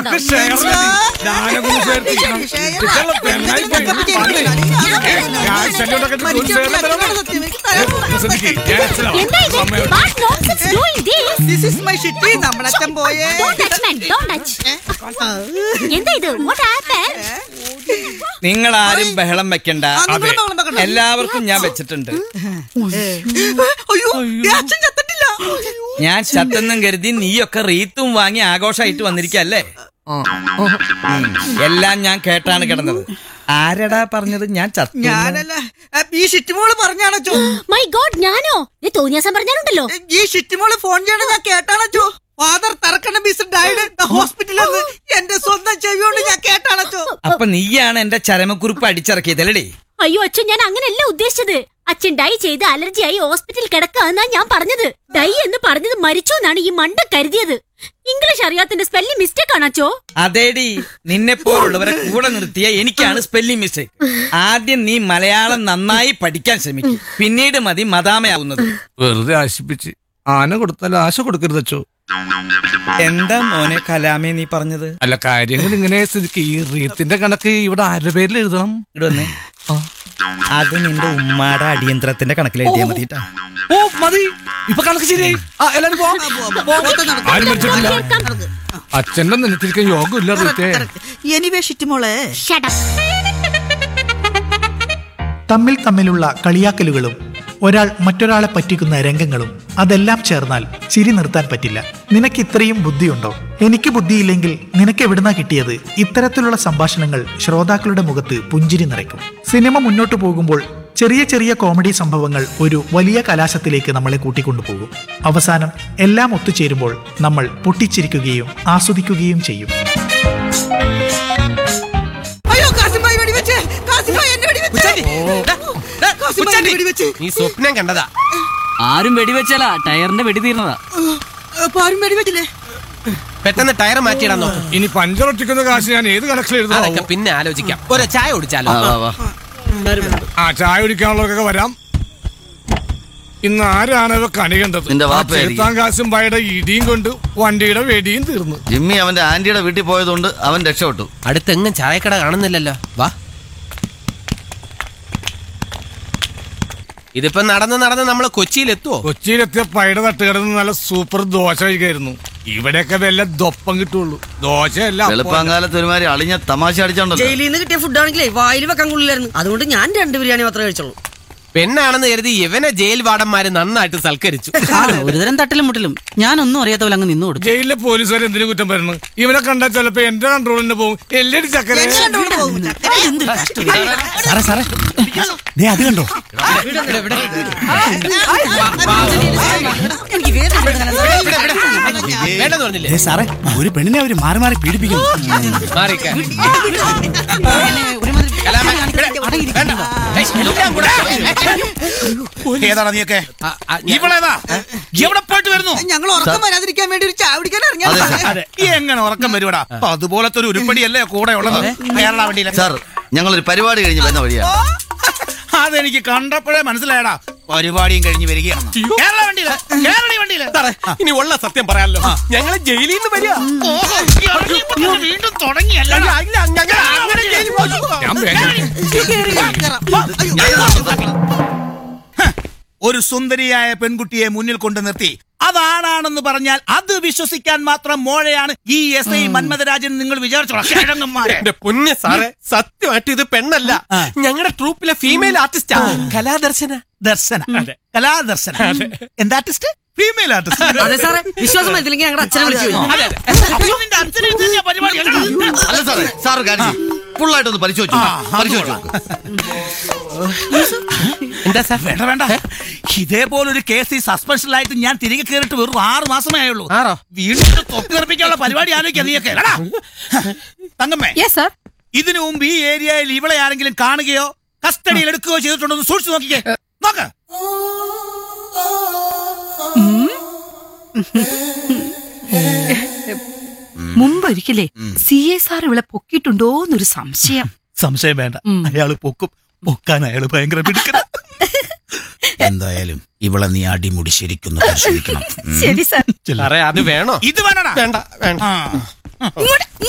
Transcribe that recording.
അവർക്ക് ഷെയർ ഞാനൊക്കെ ചേർത്തി ഇതെല്ലാം പെണ്ണായി പോയി. വന്നേ. ഏ, ഞാൻ ശല്യമൊക്കെ ഇട്ട് ഒരു ഷെയർ തരാമോ? ഏ, ശ്രദ്ധിക്ക്. ഞാൻ അച്ഛനാ. എന്താ ഇത് അമ്മയോട്. What nonsense doing this this is my shitty നമ്മളച്ഛൻ പോയേ don't touch man don't touch എന്താ ഇത് വാട്ട് ഹാപ്പൻ നിങ്ങൾ ആരും ബഹളം വെക്കണ്ട ആ, നിങ്ങളും ബഹളം വെക്കണ്ട. എല്ലാവർക്കും ഞാൻ വെച്ചിട്ടുണ്ട് അയ്യോ ദേ അച്ഛൻ ചത്തിട്ടില്ല ഞാൻ ചത്തെന്നും കരുതി നീയൊക്കെ റീത്തും വാങ്ങി ആഘോഷമായിട്ട് വന്നിരിക്കല്ലേ എല്ലാം ഞാൻ കേട്ടാണ് കിടന്നത് ആരടാ പറഞ്ഞത് ഞാൻ ചത്തു എന്ന്? ഞാനല്ല ഏ, ഈ ഷിറ്റിമോള് പറഞ്ഞാണോ മൈ ഗോഡ് ഞാനോ നീ തോന്നിയാസം പറഞ്ഞാലുണ്ടല്ലോ ഈ ഷിറ്റിമോള് ഫോൺ ചെയ്യണ ഞാൻ കേട്ടാണോ ഫാദർ തറക്കണ ബീസ് ഡൈഡ് ഹോസ്പിറ്റലിൽ എന്റെ സ്വന്തം ചെവി കൊണ്ട് ഞാൻ കേട്ടാണോ അപ്പൊ നീയാണ് എന്റെ ചരമക്കുറിപ്പ് അടിച്ചിറക്കിയതല്ലേ അയ്യോ അച്ഛൻ ഞാൻ അങ്ങനെയല്ല ഉദ്ദേശിച്ചത് അച്ഛൻ ഡൈ ചെയ്ത് അലർജിയായി ഹോസ്പിറ്റലിൽ കിടക്കാന്നാ ഞാൻ പറഞ്ഞത് ഡൈ എന്ന് പറഞ്ഞത് മരിച്ചു എന്നാണ് ഈ മണ്ട കരുതിയത് ഇംഗ്ലീഷ് അറിയാത്തിന്റെ സ്പെല്ലിംഗ് മിസ്റ്റേക്ക് ആണോ അതേടി നിന്നെ പോലുള്ളവരെ കൂടെ നിർത്തിയ എനിക്കാണ് സ്പെല്ലിംഗ് മിസ്റ്റേക്ക് ആദ്യം നീ മലയാളം നന്നായി പഠിക്കാൻ ശ്രമിക്കും പിന്നീട് മതി മതാമയാവുന്നത് വെറുതെ ആശിപ്പിച്ച് ആന കൊടുത്താൽ ആശ കൊടുക്കരുത് അച്ചോ എന്താ മോനെ കലാമേ നീ പറഞ്ഞത് അല്ല കാര്യങ്ങൾ ഇങ്ങനെ സ്ഥിതിക്ക് ഈ റീത്തിന്റെ കണക്ക് ഇവിടെ ആരുടെ പേരിൽ എഴുതണം ഇവിടെ വന്നേ അത് നിന്റെ ഉമ്മാടെ അടിയന്തരത്തിന്റെ കണക്കിൽ എഴുതിയാ മതി ട്ടാ. ഓ മതി ഇപ്പൊ കണക്ക് ശരിയായി ആ എല്ലാരും പോ ആരും മരിച്ചിട്ടില്ല അച്ഛന്റെ നിലത്തിരിക്കാൻ യോഗമില്ല റീത്തെ എനിവേ ഷിറ്റിമോളെ തമ്മിൽ തമ്മിലുള്ള കളിയാക്കലുകളും ഒരാൾ മറ്റൊരാളെ പറ്റിക്കുന്ന രംഗങ്ങളും അതെല്ലാം ചേർന്നാൽ ചിരി നിർത്താൻ പറ്റില്ല നിനക്ക് ഇത്രയും ബുദ്ധിയുണ്ടോ എനിക്ക് ബുദ്ധിയില്ലെങ്കിൽ നിനക്ക് എവിടുന്നാ കിട്ടിയത് ഇത്തരത്തിലുള്ള സംഭാഷണങ്ങൾ ശ്രോതാക്കളുടെ മുഖത്ത് പുഞ്ചിരി നിറയ്ക്കും സിനിമ മുന്നോട്ടു പോകുമ്പോൾ ചെറിയ ചെറിയ കോമഡി സംഭവങ്ങൾ ഒരു വലിയ കലാശത്തിലേക്ക് നമ്മളെ കൂട്ടിക്കൊണ്ടുപോകും അവസാനം എല്ലാം ഒത്തുചേരുമ്പോൾ നമ്മൾ പൊട്ടിച്ചിരിക്കുകയും ആസ്വദിക്കുകയും ചെയ്യും അയ്യോ കാസിമായി വെടിവെച്ച് കാസിമായി എന്നെ വെടിവെച്ച് കാസിമായി എന്നെ വെടിവെച്ച് നീ സ്വപ്നം കണ്ടതാ ആരും വെടിവെച്ചാലാ ടയറിന്റെ വെടി തീർന്നതാ അപ്പൊ ആരും വെടിവെച്ചില്ലേ പെട്ടെന്ന് ടയർ മാറ്റിയിടാൻ നോക്ക് ഇനി പഞ്ചറൊട്ടിക്കുന്ന കാശ് ഞാൻ ഏത് കണക്കിൽ അതൊക്കെ എഴുതാം പിന്നെ ആലോചിക്കാം ഒരു ചായ കുടിച്ചാലോ ആ ചായ കുടിക്കാനുള്ളവർക്കൊക്കെ വരാം ഇന്ന് ആരാണ് ഇവ കണി കണ്ടത് നിന്റെ ആ വാപ്പയായിരിക്കും. ചെറുത്താൻ കാശും പായുടെ ഇടിയും കൊണ്ട് വണ്ടിയുടെ വെടിയും തീർന്നു ജിമ്മി അവന്റെ ആന്റിയുടെ വീട്ടിൽ പോയതുകൊണ്ട് അവൻ രക്ഷപ്പെട്ടു അടുത്തെങ്ങും ചായക്കട കാണുന്നില്ലല്ലോ വാ ഇതിപ്പോ നടന്ന് നടന്ന് നമ്മള് കൊച്ചിയിൽ എത്തുവോ കൊച്ചിയിലെത്തിയ പൈയുടെ തട്ടുകിടന്ന് നല്ല സൂപ്പർ ദോശ കഴിക്കായിരുന്നു ഇവിടെയൊക്കെ വല്ല ദൊപ്പം കിട്ടുള്ളൂ ദോശയല്ല അപ്പം. വെളുപ്പാങ്കാലത്ത് ഒരുമാതിരി അളിഞ്ഞ തമാശ അടിച്ചോണ്ടല്ലോ ജയിലിൽ നിന്ന് കിട്ടിയ ഫുഡാണെങ്കിലേ വായിൽ വെക്കാൻ കൊള്ളില്ലായിരുന്നു അതുകൊണ്ട് ഞാൻ രണ്ട് ബിരിയാണി മാത്രമേ കഴിച്ചുള്ളൂ പെണ്ണാണെന്ന് കരുതി ഇവനെ ജയിൽ വാർഡന്മാര് നന്നായിട്ട് സൽക്കരിച്ചു ഒരുതരം തട്ടിലും മുട്ടിലും ഞാനൊന്നും അറിയാത്ത പോലെ അങ്ങ് നിന്നു കൊടുത്തു ജയിലിലെ പോലീസുകാർ എന്തിനു കുറ്റം പറയുന്നു ഇവനെ കണ്ടാൽ ചിലപ്പോ എന്റെ കൺട്രോളിന് പോകും എല്ലടി ചക്കര സാറേ സാറേ ദേ അത് കണ്ടോ വേണ്ടെന്ന് പറഞ്ഞില്ലേ ദേ സാറേ ഒരു പെണ്ണിനെ അവര് മാറി മാറി പീഡിപ്പിക്കുന്നു മാറിക്ക. കലാമേ, ഇവിടെ, വേണ്ട. ഏയ്, എല്ലാം കൂടെ. ഏതാടാ നീയൊക്കെ ആ, ആ, ഞാൻ- ഇവളേതാ എവിടെ പോയിട്ട് വരുന്നു ഞങ്ങൾ ഉറക്കം വരാതിരിക്കാൻ വേണ്ടി ഒരു ചായ കുടിക്കാൻ ഇറങ്ങിയാണ് അതെ, സാറേ. അതെ. ഈ എങ്ങനെ ഉറക്കം വരുവാടാ അപ്പൊ അതുപോലത്തെ ഒരു ഉരുപ്പടിയല്ലേ കൂടെ ഉള്ളത് കേരള വണ്ടിയിലെ സാർ ഞങ്ങളൊരു പരിപാടി കഴിഞ്ഞ് വരുന്ന വഴിയാ അതെനിക്ക് കണ്ടപ്പോഴേ മനസ്സിലായടാ പരിപാടിയും കഴിഞ്ഞ് വരികയാണ് കേരള വണ്ടിയില് കേരള വണ്ടിയില് സാറേ, ഇനി ഉള്ള സത്യം പറയാമല്ലോ ഞങ്ങള് ജയിലിൽ നിന്ന് വരിക ഓഹോ, ഈ ഇറങ്ങിയപ്പോൾ വീണ്ടും തുടങ്ങിയല്ല ഇല്ല ഞങ്ങൾ അങ്ങനെ ജയിലിൽ പോയി. ഞാൻ വേഗം- ഒരു സുന്ദരിയായ പെൺകുട്ടിയെ മുന്നിൽ കൊണ്ട് നിർത്തി അതാണാണെന്ന് പറഞ്ഞാൽ അത് വിശ്വസിക്കാൻ മാത്രം മോഴയാണ് ഈ എസ് ഐ മന്മഥരാജൻ നിങ്ങൾ വിചാരിച്ചോളാം എന്റെ പൊന്നെ സാറേ സത്യമായിട്ട് ഇത് പെണ്ണല്ല ഞങ്ങളുടെ ട്രൂപ്പിലെ ഫീമെയിൽ ആർട്ടിസ്റ്റാ കലാദർശന ദർശന കലാദർശന എന്താ ആർട്ടിസ്റ്റ് ഫീമെയിൽ ആർട്ടിസ്റ്റ് അതെ സാറേ വിശ്വാസം പറ്റില്ലെങ്കിൽ ഞങ്ങളുടെ അച്ഛനെ വിളിച്ചു അല്ല സാറേ സാർ കാര്യം ഫുള്ളായിട്ടൊന്ന് പരിശോധിച്ചു പരിശോധിച്ചു നോക്ക്. എന്താ സാർ വേണ്ട വേണ്ട ഇതേപോലൊരു കേസ് ഈ സസ്പെൻഷനിലായിട്ട് ഞാൻ തിരികെ കയറിയിട്ട് വെറും ആറ് മാസമേ ആയുള്ളൂ ആറോ? വീണ്ടും തൊപ്പി തെറിപ്പിക്കാനുള്ള പരിപാടി ആലോചിക്കാം നീയൊക്കെ എടാ. തങ്കമ്മേ സാർ ഇതിനു മുമ്പ് ഈ ഏരിയയിൽ ഇവളെ ആരെങ്കിലും കാണുകയോ കസ്റ്റഡിയിൽ എടുക്കുകയോ ചെയ്തിട്ടുണ്ടോ എന്ന് സൂക്ഷിച്ചു നോക്കിക്കേ നോക്ക് മുമ്പൊരിക്കലേ സി എസ് ആർ ഇവിടെ പൊക്കിയിട്ടുണ്ടോന്നൊരു സംശയം സംശയം വേണ്ട അയാള് പൊക്കും പൊക്കാൻ അയാള് ഭയങ്കര പിടിക്കണ എന്തായാലും ഇവളെ നീ അടിമുടി ശരിക്കൊന്ന് പരിശോധിക്കണം ശരി സാർ സാറേ അത് വേണോ ഇത് വേണടാ വേണ്ട വേണ്ട ആ.